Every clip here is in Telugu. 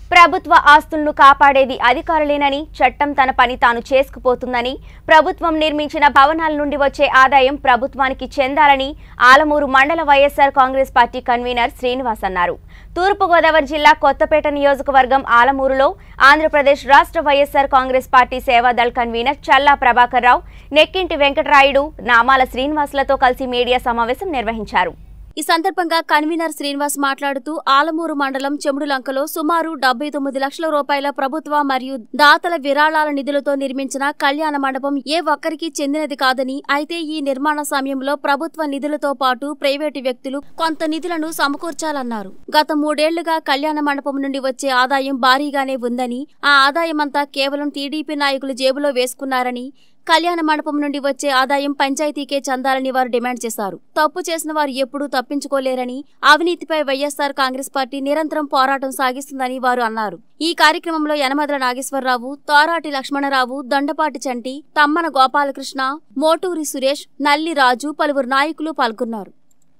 ప్రభుత్వ ఆస్తులను కాపాడేది అధికారులేనని చట్టం తన పని తాను చేసుకుపోతుందని ప్రభుత్వం నిర్మించిన భవనాల నుండి వచ్చే ఆదాయం ప్రభుత్వానికి చెందాలని ఆలమూరు మండల YSR Congress party convener Srinivas అన్నారు తూర్పుగోదావరి జిల్లా కొత్తపేట నియోజకవర్గం ఆలమూరులో ఆంధ్రప్రదేశ్ రాష్ట్ర YSR Congress party Sevadal convener Challa Prabhakar Rao Nekkinti Venkatarayudu Namala శ్రీనివాసులతో కలిసి మీడియా సమావేశం నిర్వహించారు ఈ సందర్భంగా కన్వీనర్ శ్రీనివాస్ మాట్లాడుతూ ఆలమూరు మండలం చెముడులంకలో సుమారు డెబ్బై తొమ్మిది లక్షల రూపాయల ప్రభుత్వ మరియు దాతల విరాళాల నిధులతో నిర్మించిన కళ్యాణ మండపం ఏ ఒక్కరికి చెందినది కాదని అయితే ఈ నిర్మాణ సమయంలో ప్రభుత్వ నిధులతో పాటు ప్రైవేటు వ్యక్తులు కొంత నిధులను సమకూర్చాలన్నారు గత మూడేళ్లుగా కళ్యాణ మండపం నుండి వచ్చే ఆదాయం భారీగానే ఉందని ఆ ఆదాయమంతా కేవలం టీడీపీ నాయకులు జేబులో వేసుకున్నారని కళ్యాణ మండపం నుండి వచ్చే ఆదాయం పంచాయతీకే చెందాలని వారు డిమాండ్ చేశారు తప్పు చేసిన వారు ఎప్పుడూ తప్పించుకోలేరని అవినీతిపై వైఎస్సార్ కాంగ్రెస్ పార్టీ నిరంతరం పోరాటం సాగిస్తుందని వారు అన్నారు ఈ కార్యక్రమంలో యనమదల నాగేశ్వరరావు తోరాటి లక్ష్మణరావు దండపాటి చంటి తమ్మన గోపాలకృష్ణ మోటూరి సురేష్ నల్లి రాజు పలువురు నాయకులు పాల్గొన్నారు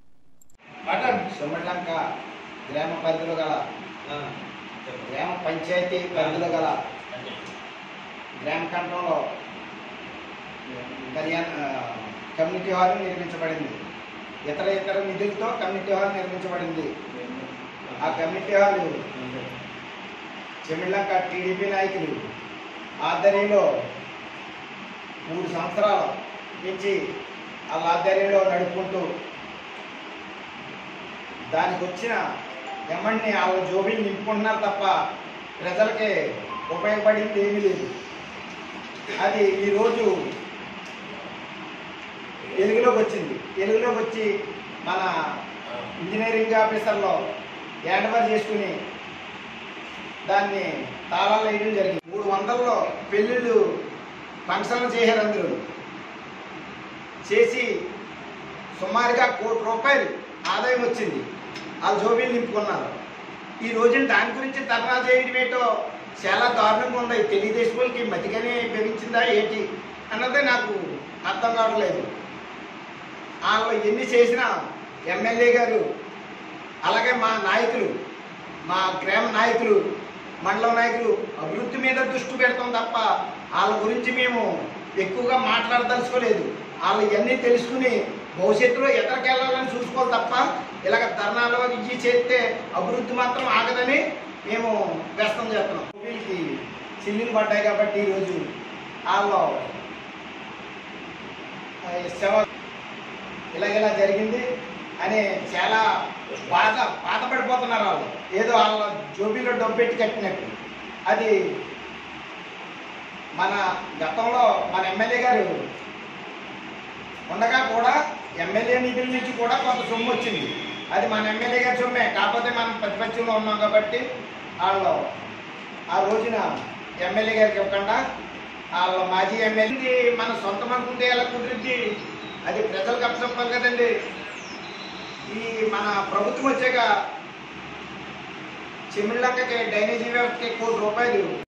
సుమలంక గ్రామ పరిధిలో గల గ్రామ పంచాయతీ పరిధిలో గల గ్రామ కంఠంలో కళ్యాణ ఆ, కమ్యూనిటీ హాల్ నిర్మించబడింది ఇతర ఇతర నిధులతో కమ్యూనిటీ హాల్ నిర్మించబడింది ఆ కమ్యూనిటీ హాల్ చెమిళ్ళంక టీడీపీ నాయకులు ఆధ్వర్యంలో మూడు సంవత్సరాల నుంచి వాళ్ళ ఆధ్వర్యంలో నడుపుకుంటూ దానికి వచ్చిన ఎమ్మడిని వాళ్ళ జోబీలు నింపుకుంటున్నారు తప్ప ప్రజలకి ఉపయోగపడింది ఏమీ లేదు అది ఈరోజు వెలుగులోకి వచ్చింది వెలుగులోకి వచ్చి మన ఇంజనీరింగ్ ఆఫీసర్లో హ్యాండ్ ఓవర్ చేసుకుని దాన్ని తాళాలు వేయడం జరిగింది మూడు వందల్లో పెళ్ళిళ్ళు ఫంక్షన్లు చేశారు అందరూ చేసి సుమారుగా కోటి రూపాయలు ఆదాయం వచ్చింది వాళ్ళ జోబీలు నింపుకున్నారు ఈ రోజున దాని గురించి ధర్నా చేయడం ఏంటో చాలా దారుణంగా ఉంది తెలుగుదేశం వాళ్ళకి మతిగానే పెరిగించిందా ఏంటి అన్నదే నాకు అర్థం కావట్లేదు వాళ్ళు ఎన్ని చేసినా ఎమ్మెల్యే గారు అలాగే మా నాయకులు మా గ్రామ నాయకులు మండలం నాయకులు అభివృద్ధి మీద దృష్టి పెడతాం తప్ప వాళ్ళ గురించి మేము ఎక్కువగా మాట్లాడదలుచుకోలేదు వాళ్ళు ఇవన్నీ తెలుసుకుని భవిష్యత్తులో ఎదరికెళ్ళాలని చూసుకోవాలి తప్ప ఇలాగ ధర్నాలు ఇవి చేస్తే అభివృద్ధి మాత్రం ఆగదని మేము వ్యస్తం చేస్తున్నాం వీళ్ళకి చిల్లులు పడ్డాయి కాబట్టి ఈరోజు వాళ్ళు ఆ, సేవ ఇలాగ జరిగింది అని చాలా బాధ బాధపడిపోతున్నారు వాళ్ళు ఏదో వాళ్ళ జోబీలో డబ్బు పెట్టి కట్టినట్టు అది మన గతంలో మన ఎమ్మెల్యే గారు ఉండగా కూడా ఎమ్మెల్యే నిధుల నుంచి కూడా కొంత సొమ్ము వచ్చింది అది మన ఎమ్మెల్యే గారి సొమ్మే కాకపోతే మనం ప్రతిపక్షంలో ఉన్నాం కాబట్టి వాళ్ళు ఆ రోజున ఎమ్మెల్యే గారికి ఇవ్వకుండా వాళ్ళ మాజీ ఎమ్మెల్యే మన సొంతం అనుకుంటే ఎలా కుదిరిద్ది అది ప్రజలకు అప్పచెప్పాలి కదండి ఈ మన ప్రభుత్వం వచ్చాక చెమిళ్ళంకకి డ్రైనేజీ వ్యవస్థకి కోటి రూపాయలు